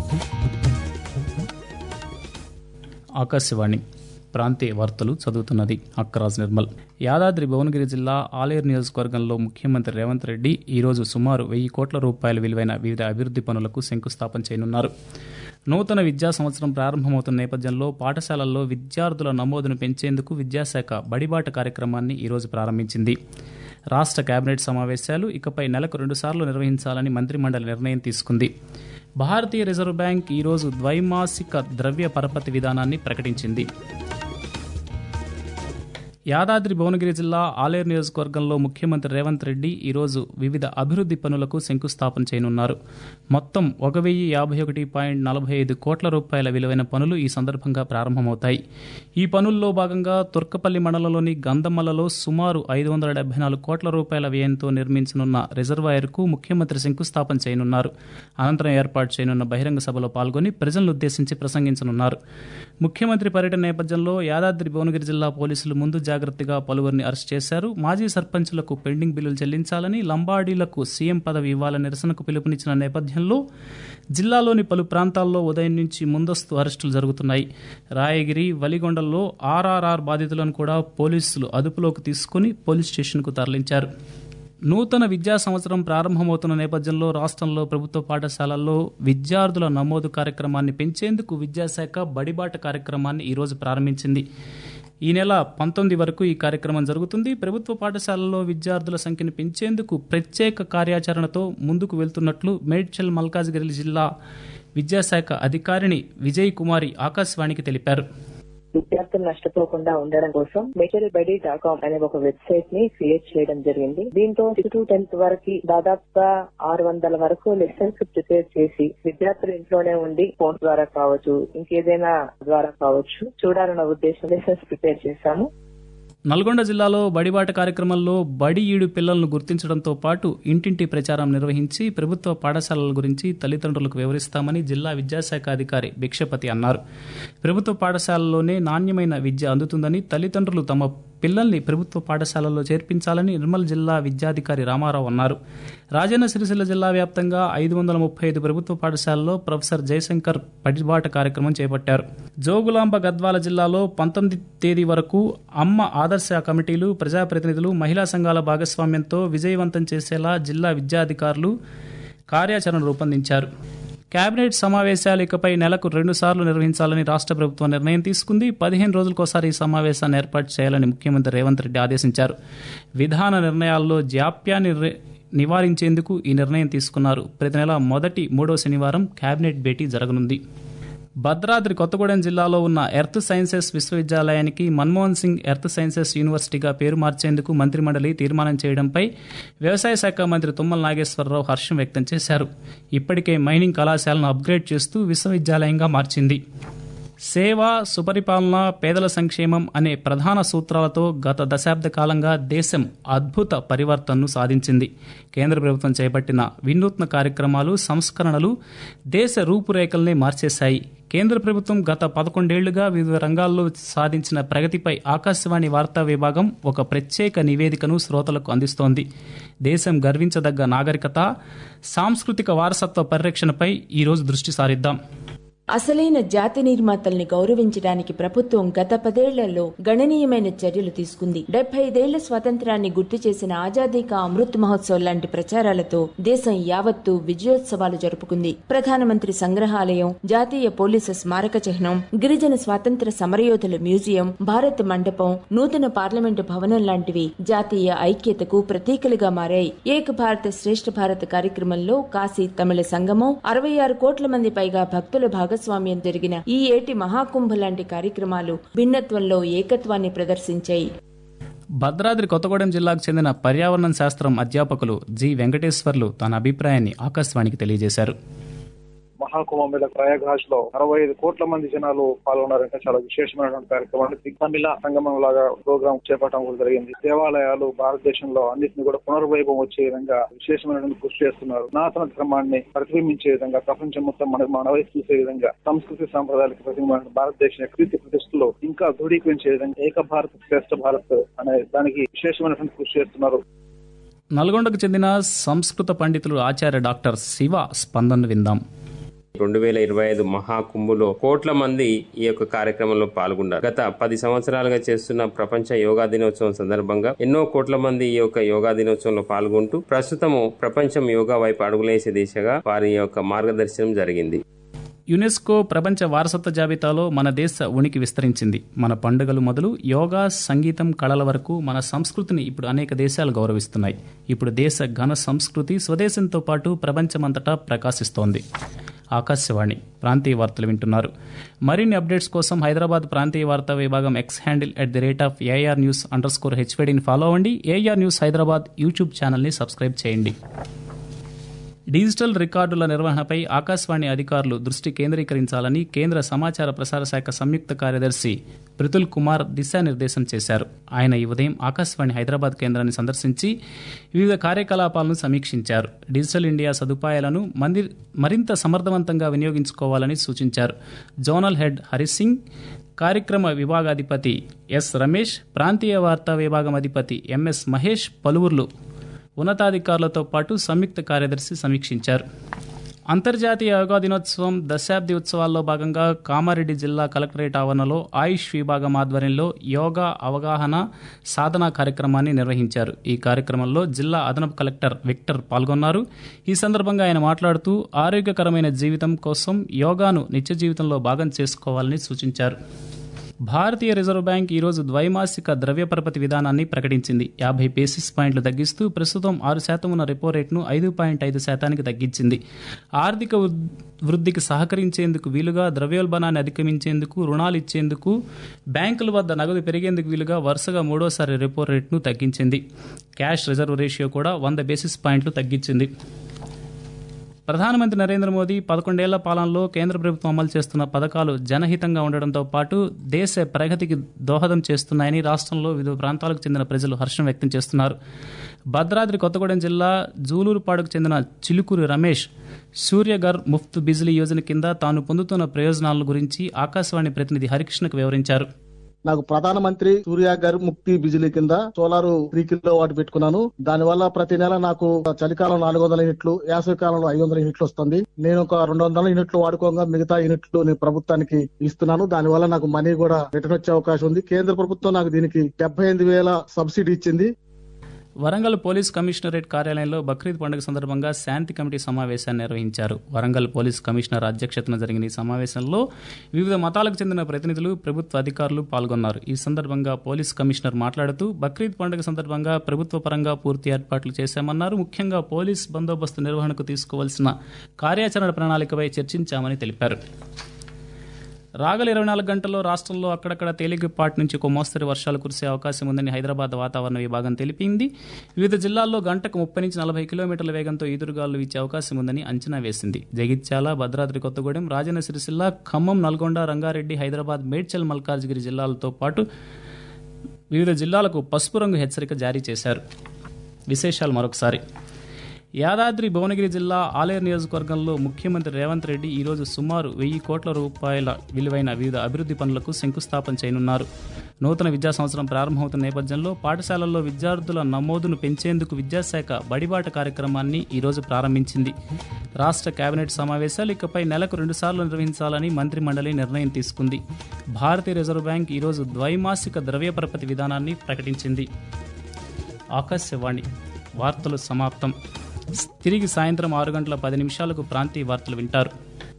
ఆకాశవాణి ప్రాంతీయ వార్తలు చదువుతున్నది అక్కరాజ్ నిర్మల్ యాదాద్రి భువనగిరి జిల్లా ఆలేరు నియోజకవర్గంలో ముఖ్యమంత్రి రేవంత్ రెడ్డి ఈరోజు సుమారు వెయ్యి కోట్ల రూపాయల విలువైన వివిధ అభివృద్ధి పనులకు శంకుస్థాపన చేయనున్నారు నూతన విద్యా సంవత్సరం ప్రారంభమవుతున్న నేపథ్యంలో పాఠశాలల్లో విద్యార్థుల నమోదును పెంచేందుకు విద్యాశాఖ బడిబాట కార్యక్రమాన్ని ఈరోజు ప్రారంభించింది రాష్ట్ర కేబినెట్ సమావేశాలు ఇకపై నెలకు రెండుసార్లు నిర్వహించాలని మంత్రిమండలి నిర్ణయం తీసుకుంది భారతీయ రిజర్వ్ బ్యాంక్ ఈరోజు ద్వైమాసిక ద్రవ్య పరపతి విధానాన్ని ప్రకటించింది యాదాద్రి భువనగిరి జిల్లా ఆలేరు నియోజకవర్గంలో ముఖ్యమంత్రి రేవంత్ రెడ్డి ఈరోజు వివిధ అభివృద్ధి పనులకు శంకుస్థాపన చేయనున్నారు మొత్తం ఒక వెయ్యి యాభై ఒకటి పాయింట్ నలభై ఐదు కోట్ల రూపాయల విలువైన పనులు ఈ సందర్భంగా ప్రారంభమవుతాయి ఈ పనుల్లో భాగంగా తుర్కపల్లి మండలంలోని గంధమల్లలో సుమారు ఐదు వందల డెబ్బై నాలుగు కోట్ల రూపాయల వ్యయంతో నిర్మించనున్న రిజర్వాయర్కు ముఖ్యమంత్రి శంకుస్థాపన చేయనున్నారు అనంతరం ఏర్పాటు చేయనున్న బహిరంగ సభలో పాల్గొని ప్రజలను ఉద్దేశించి ప్రసంగించనున్నారు ముఖ్యమంత్రి పర్యటన నేపథ్యంలో యాదాద్రి భువనగిరి జిల్లా పోలీసులు ముందు జాగ్రత్తగా పలువురిని అరెస్ట్ చేశారు మాజీ సర్పంచులకు పెండింగ్ బిల్లులు చెల్లించాలని లంబాడీలకు సీఎం పదవి ఇవ్వాలని నిరసనకు పిలుపునిచ్చిన నేపథ్యంలో జిల్లాలోని పలు ప్రాంతాల్లో ఉదయం నుంచి ముందస్తు అరెస్టులు జరుగుతున్నాయి రాయగిరి వలిగొండల్లో ఆర్ఆర్ఆర్ బాధితులను కూడా పోలీసులు అదుపులోకి తీసుకుని పోలీస్ స్టేషన్కు తరలించారు నూతన విద్యా సంవత్సరం ప్రారంభమవుతున్న నేపథ్యంలో రాష్ట్రంలో ప్రభుత్వ పాఠశాలల్లో విద్యార్థుల నమోదు కార్యక్రమాన్ని పెంచేందుకు విద్యాశాఖ బడిబాట కార్యక్రమాన్ని ఈరోజు ప్రారంభించింది ఈ నెల పంతొమ్మిది వరకు ఈ కార్యక్రమం జరుగుతుంది ప్రభుత్వ పాఠశాలల్లో విద్యార్థుల సంఖ్యను పెంచేందుకు ప్రత్యేక కార్యాచరణతో ముందుకు వెళ్తున్నట్లు మేడ్చల్ మల్కాజ్గిరి జిల్లా విద్యాశాఖ అధికారిని విజయ్ కుమారి ఆకాశవాణికి తెలిపారు విద్యార్థులు నష్టపోకుండా ఉండడం కోసం మెటీరియల్ బడి డాట్ కామ్ అనే ఒక వెబ్సైట్ ని క్రియేట్ చేయడం జరిగింది దీంతో సిక్స్ టు టెన్త్ వరకు దాదాపుగా ఆరు వందల వరకు లెసన్స్ ప్రిపేర్ చేసి విద్యార్థులు ఇంట్లోనే ఉండి ఫోన్ ద్వారా కావచ్చు ఇంకేదైనా ద్వారా కావచ్చు చూడాలన్న ఉద్దేశం లెసన్స్ ప్రిపేర్ చేశాము నల్గొండ జిల్లాలో బడిబాట కార్యక్రమంలో బడి ఈడు పిల్లలను గుర్తించడంతో పాటు ఇంటింటి ప్రచారం నిర్వహించి ప్రభుత్వ పాఠశాలల గురించి తల్లిదండ్రులకు వివరిస్తామని జిల్లా విద్యాశాఖ అధికారి భిక్షపతి అన్నారు ప్రభుత్వ పాఠశాలల్లోనే నాణ్యమైన విద్య అందుతుందని తల్లిదండ్రులు తమ పిల్లల్ని ప్రభుత్వ పాఠశాలల్లో చేర్పించాలని నిర్మల్ జిల్లా విద్యాధికారి రామారావు అన్నారు రాజన్న సిరిసిల్ల జిల్లా వ్యాప్తంగా ఐదు వందల ముప్పై ఐదు ప్రభుత్వ పాఠశాలలో ప్రొఫెసర్ జయశంకర్ పడిబాట కార్యక్రమం చేపట్టారు జోగులాంబ గద్వాల జిల్లాలో పంతొమ్మిది తేదీ వరకు అమ్మ ఆదర్శ కమిటీలు ప్రజాప్రతినిధులు మహిళా సంఘాల భాగస్వామ్యంతో విజయవంతం చేసేలా జిల్లా విద్యాధికారులు కార్యాచరణ రూపొందించారు కేబినెట్ సమావేశాలు ఇకపై నెలకు రెండు సార్లు నిర్వహించాలని రాష్ట్ర ప్రభుత్వం నిర్ణయం తీసుకుంది పదిహేను రోజులకోసారి ఈ సమావేశాన్ని ఏర్పాటు చేయాలని ముఖ్యమంత్రి రేవంత్ రెడ్డి ఆదేశించారు విధాన నిర్ణయాల్లో జాప్యాన్ని నివారించేందుకు ఈ నిర్ణయం తీసుకున్నారు ప్రతి నెల మొదటి మూడో శనివారం కేబినెట్ భేటీ జరగనుంది భద్రాద్రి కొత్తగూడెం జిల్లాలో ఉన్న ఎర్త్ సైన్సెస్ విశ్వవిద్యాలయానికి మన్మోహన్ సింగ్ ఎర్త్ సైన్సెస్ యూనివర్సిటీగా పేరు మార్చేందుకు మంత్రిమండలి తీర్మానం చేయడంపై వ్యవసాయ శాఖ మంత్రి తుమ్మల నాగేశ్వరరావు హర్షం వ్యక్తం చేశారు ఇప్పటికే మైనింగ్ కళాశాలను అప్గ్రేడ్ చేస్తూ విశ్వవిద్యాలయంగా మార్చింది సేవ సుపరిపాలన పేదల సంక్షేమం అనే ప్రధాన సూత్రాలతో గత దశాబ్ద కాలంగా దేశం అద్భుత పరివర్తనను సాధించింది కేంద్ర ప్రభుత్వం చేపట్టిన వినూత్న కార్యక్రమాలు సంస్కరణలు దేశ రూపురేఖల్ని మార్చేశాయి కేంద్ర ప్రభుత్వం గత పదకొండేళ్లుగా వివిధ రంగాల్లో సాధించిన ప్రగతిపై ఆకాశవాణి వార్తా విభాగం ఒక ప్రత్యేక నివేదికను శ్రోతలకు అందిస్తోంది దేశం గర్వించదగ్గ నాగరికత సాంస్కృతిక వారసత్వ పరిరక్షణపై ఈరోజు దృష్టి సారిద్దాం అసలైన జాతి నిర్మాతల్ని గౌరవించడానికి ప్రభుత్వం గత పదేళ్లలో గణనీయమైన చర్యలు తీసుకుంది డెబ్బై ఐదేళ్ల స్వాతంత్రాన్ని గుర్తు చేసిన ఆజాదీ కా అమృత్ మహోత్సవ్ లాంటి ప్రచారాలతో దేశం యావత్తు విజయోత్సవాలు జరుపుకుంది ప్రధానమంత్రి సంగ్రహాలయం జాతీయ పోలీసు స్మారక చిహ్నం గిరిజన స్వాతంత్ర సమరయోధుల మ్యూజియం భారత్ మండపం నూతన పార్లమెంటు భవనం లాంటివి జాతీయ ఐక్యతకు ప్రతీకలుగా మారాయి ఏక భారత్ శ్రేష్ఠ భారత్ కార్యక్రమంలో కాశీ తమిళ సంగమం అరవై ఆరు కోట్ల మంది పైగా భక్తుల భాగ భాగస్వామ్యం జరిగిన ఈ ఏటి మహాకుంభ లాంటి కార్యక్రమాలు భిన్నత్వంలో ఏకత్వాన్ని ప్రదర్శించాయి భద్రాద్రి కొత్తగూడెం జిల్లాకు చెందిన పర్యావరణ శాస్త్రం అధ్యాపకులు జి వెంకటేశ్వర్లు తన అభిప్రాయాన్ని ఆకాశవాణికి తెలియజేశారు మహాకుంభమేళ ప్రయాగ్రాజ్ లో అరవై ఐదు కోట్ల మంది జనాలు పాల్గొన్నారంటే చాలా విశేషమైనటువంటి కార్యక్రమాన్ని దిగ్తమిళ సంగమం లాగా ప్రోగ్రామ్ చేపట్టడం కూడా జరిగింది దేవాలయాలు భారతదేశంలో అన్నింటినీ కూడా పునర్వైభవం వచ్చే విధంగా విశేషమైనటువంటి కృషి చేస్తున్నారు సనాతన ధర్మాన్ని ప్రతిబింబించే విధంగా ప్రపంచం మొత్తం మన మన వయసు చూసే విధంగా సంస్కృతి సాంప్రదాయాలకు ప్రతిబింబమైన భారతదేశం యొక్క కీర్తి ప్రతిష్టలు ఇంకా దృఢీకరించే విధంగా ఏక భారత్ శ్రేష్ఠ భారత్ అనే దానికి విశేషమైనటువంటి కృషి చేస్తున్నారు నల్గొండకు చెందిన సంస్కృత పండితులు ఆచార్య డాక్టర్ శివ స్పందన విందాం రెండు వేల ఇరవై ఐదు మహాకుంభులో కోట్ల మంది ఈ యొక్క కార్యక్రమంలో పాల్గొన్నారు గత పది సంవత్సరాలుగా చేస్తున్న ప్రపంచ యోగా దినోత్సవం సందర్భంగా ఎన్నో కోట్ల మంది ఈ యొక్క యోగా దినోత్సవంలో పాల్గొంటూ ప్రస్తుతము ప్రపంచం యోగా వైపు అడుగులేసే దిశగా వారి యొక్క మార్గదర్శనం జరిగింది యునెస్కో ప్రపంచ వారసత్వ జాబితాలో మన దేశ ఉనికి విస్తరించింది మన పండుగలు మొదలు యోగా సంగీతం కళల వరకు మన సంస్కృతిని ఇప్పుడు అనేక దేశాలు గౌరవిస్తున్నాయి ఇప్పుడు దేశ ఘన సంస్కృతి స్వదేశంతో పాటు ప్రపంచమంతటా ప్రకాశిస్తోంది ఆకాశవాణి ప్రాంతీయ వార్తలు వింటున్నారు మరిన్ని అప్డేట్స్ కోసం హైదరాబాద్ ప్రాంతీయ వార్తా విభాగం X handle at the rate of A R news underscore స్కోర్ హెచ్వేడిని ఫాలో అవ్వండి ఏఆర్ న్యూస్ హైదరాబాద్ యూట్యూబ్ ఛానల్ని సబ్స్క్రైబ్ చేయండి డిజిటల్ రికార్డుల నిర్వహణపై ఆకాశవాణి అధికారులు దృష్టి కేంద్రీకరించాలని కేంద్ర సమాచార ప్రసార శాఖ సంయుక్త కార్యదర్శి ప్రతుల్ కుమార్ దిశానిర్దేశం చేశారు ఆయన ఈ ఉదయం ఆకాశవాణి హైదరాబాద్ కేంద్రాన్ని సందర్శించి వివిధ కార్యకలాపాలను సమీక్షించారు డిజిటల్ ఇండియా సదుపాయాలను మంది మరింత సమర్థవంతంగా వినియోగించుకోవాలని సూచించారు జోనల్ హెడ్ హరీష్ సింగ్ కార్యక్రమ విభాగాధిపతి ఎస్ రమేష్ ప్రాంతీయ వార్తా విభాగం అధిపతి ఎంఎస్ మహేష్ పలువుర్లు ఉన్నతాధికారులతో పాటు సంయుక్త కార్యదర్శి సమీక్షించారు అంతర్జాతీయ యోగా దినోత్సవం దశాబ్ది ఉత్సవాల్లో భాగంగా కామారెడ్డి జిల్లా కలెక్టరేట్ ఆవరణలో ఆయుష్ విభాగం ఆధ్వర్యంలో యోగా అవగాహన సాధన కార్యక్రమాన్ని నిర్వహించారు ఈ కార్యక్రమంలో జిల్లా అదనపు కలెక్టర్ విక్టర్ పాల్గొన్నారు ఈ సందర్భంగా ఆయన మాట్లాడుతూ ఆరోగ్యకరమైన జీవితం కోసం యోగాను నిత్య జీవితంలో భాగం చేసుకోవాలని సూచించారు భారతీయ రిజర్వ్ బ్యాంక్ ఈరోజు ద్వైమాసిక ద్రవ్య పరపతి విధానాన్ని ప్రకటించింది యాభై బేసిస్ పాయింట్లు తగ్గిస్తూ ప్రస్తుతం ఆరు శాతం ఉన్న రెపో రేటును ఐదు పాయింట్ ఐదు శాతానికి తగ్గించింది ఆర్థిక వృద్ధికి సహకరించేందుకు వీలుగా ద్రవ్యోల్బణాన్ని అధిగమించేందుకు రుణాలు ఇచ్చేందుకు బ్యాంకుల వద్ద నగదు పెరిగేందుకు వీలుగా వరుసగా మూడోసారి రెపో రేటును తగ్గించింది క్యాష్ రిజర్వ్ రేషియో కూడా వంద బేసిస్ పాయింట్లు తగ్గించింది ప్రధానమంత్రి నరేంద్ర మోదీ పదకొండేళ్ల పాలనలో కేంద్ర ప్రభుత్వం అమలు చేస్తున్న పథకాలు జనహితంగా ఉండడంతో పాటు దేశ ప్రగతికి దోహదం చేస్తున్నాయని రాష్ట్రంలో వివిధ ప్రాంతాలకు చెందిన ప్రజలు హర్షం వ్యక్తం చేస్తున్నారు భద్రాద్రి కొత్తగూడెం జిల్లా జూలూరుపాడుకు చెందిన చిలుకూరి రమేష్ సూర్యగర్ ముఫ్త్ బిజిలీ యోజన కింద తాను పొందుతున్న ప్రయోజనాల గురించి ఆకాశవాణి ప్రతినిధి హరికృష్ణకు వివరించారు నాకు ప్రధానమంత్రి సూర్య గారు ముక్తి బిజిలీ కింద సోలార్ త్రీ కిలో వాట్ పెట్టుకున్నాను దాని వల్ల ప్రతి నెల నాకు చలికాలం నాలుగు వందల యూనిట్లు వేసవి కాలంలో ఐదు వందల యూనిట్లు వస్తుంది నేను ఒక రెండు వందల యూనిట్లు వాడుకోగా మిగతా యూనిట్లు నేను ప్రభుత్వానికి ఇస్తున్నాను దాని వల్ల నాకు మనీ కూడా రిటర్న్ వచ్చే అవకాశం ఉంది కేంద్ర ప్రభుత్వం నాకు దీనికి డెబ్బై ఎనిమిది వేల సబ్సిడీ ఇచ్చింది వరంగల్ పోలీస్ కమిషనరేట్ కార్యాలయంలో బక్రీద్ పండుగ సందర్భంగా శాంతి కమిటీ సమావేశాన్ని నిర్వహించారు వరంగల్ పోలీస్ కమిషనర్ అధ్యక్షతన జరిగిన ఈ సమావేశంలో వివిధ మతాలకు చెందిన ప్రతినిధులు ప్రభుత్వ అధికారులు పాల్గొన్నారు ఈ సందర్భంగా పోలీస్ కమిషనర్ మాట్లాడుతూ బక్రీద్ పండుగ సందర్భంగా ప్రభుత్వ పరంగా పూర్తి ఏర్పాట్లు చేశామన్నారు ముఖ్యంగా పోలీస్ బందోబస్తు నిర్వహణకు తీసుకోవాల్సిన కార్యాచరణ ప్రణాళికపై చర్చించామని తెలిపారు రాగల ఇరవై నాలుగు గంటల్లో రాష్ట్రంలో అక్కడక్కడ తేలికపాటి నుంచి ఒక మోస్తరు వర్షాలు కురిసే అవకాశం ఉందని హైదరాబాద్ వాతావరణ విభాగం తెలిపింది వివిధ జిల్లాల్లో గంటకు ముప్పై నుంచి నలభై కిలోమీటర్ల వేగంతో ఈదురుగాలు వీచే అవకాశం ఉందని అంచనా వేసింది జగిత్యాల భద్రాద్రి కొత్తగూడెం రాజన్న సిరిసిల్ల ఖమ్మం నల్గొండ రంగారెడ్డి హైదరాబాద్ మేడ్చల్ మల్కాజ్గిరి జిల్లాలతో పాటు వివిధ జిల్లాలకు పసుపు రంగు హెచ్చరిక జారీ చేశారు విశేషాలు మరొకసారి యాదాద్రి భువనగిరి జిల్లా ఆలేరు నియోజకవర్గంలో ముఖ్యమంత్రి రేవంత్ రెడ్డి ఈరోజు సుమారు వెయ్యి కోట్ల రూపాయల విలువైన వివిధ అభివృద్ధి పనులకు శంకుస్థాపన చేయనున్నారు నూతన విద్యా సంవత్సరం ప్రారంభమవుతున్న నేపథ్యంలో పాఠశాలల్లో విద్యార్థుల నమోదును పెంచేందుకు విద్యాశాఖ బడిబాట కార్యక్రమాన్ని ఈరోజు ప్రారంభించింది రాష్ట్ర కేబినెట్ సమావేశాలు ఇకపై నెలకు రెండుసార్లు నిర్వహించాలని మంత్రి మండలి నిర్ణయం తీసుకుంది భారతీయ రిజర్వ్ బ్యాంక్ ఈరోజు ద్వైమాసిక ద్రవ్య పరపతి విధానాన్ని ప్రకటించింది ఆకాశవాణి వార్తలు సమాప్తం తిరిగి సాయంత్రం ఆరు గంటల పది నిమిషాలకు ప్రాంతీయ వార్తలు వింటారు